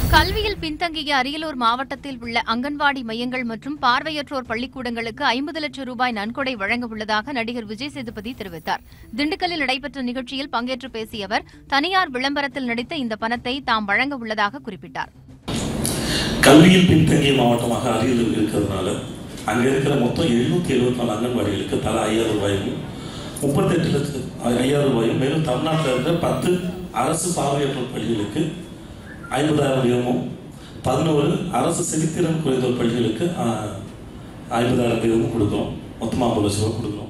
கல்வியில் பின்தங்கிய அரியலூர் மாவட்டத்தில் உள்ள அங்கன்வாடி மையங்கள் மற்றும் பார்வையற்றோர் பள்ளிக்கூடங்களுக்கு ஐம்பது லட்சம் ரூபாய் நன்கொடை வழங்க உள்ளதாக நடிகர் விஜய் சேதுபதி தெரிவித்தார் திண்டுக்கல்லில் நடைபெற்ற நிகழ்ச்சியில் பங்கேற்று பேசிய அவர் தனியார் விளம்பரத்தில் நடித்த இந்த பணத்தை தாம் வழங்க உள்ளதாக குறிப்பிட்டார் கல்வியில் பின்தங்கிய மாவட்டமாக அரியலூர் இருக்கிறதுனால அங்கே இருக்கிற மொத்தம் எழுநூத்தி எழுபத்தி நாலு அங்கன்வாடிகளுக்கு தலா ஐயாயிரம் ரூபாயும் முப்பத்தெட்டு லட்சம் ஐயாயிரம் ரூபாயும் மேலும் தமிழ்நாட்டில் இருக்கிற பத்து அரசு பார்வையற்றோர் பள்ளிகளுக்கு ஐம்பதாயிரம் வீதமும் பதினோரு அரசு செவித்திறன் குறைந்தோர் பள்ளிகளுக்கு ஆஹ், ஐம்பதாயிரம் வீதமும் கொடுக்குறோம் மொத்தமாக ஐம்பது லட்சம் ரூபாய் கொடுக்குறோம்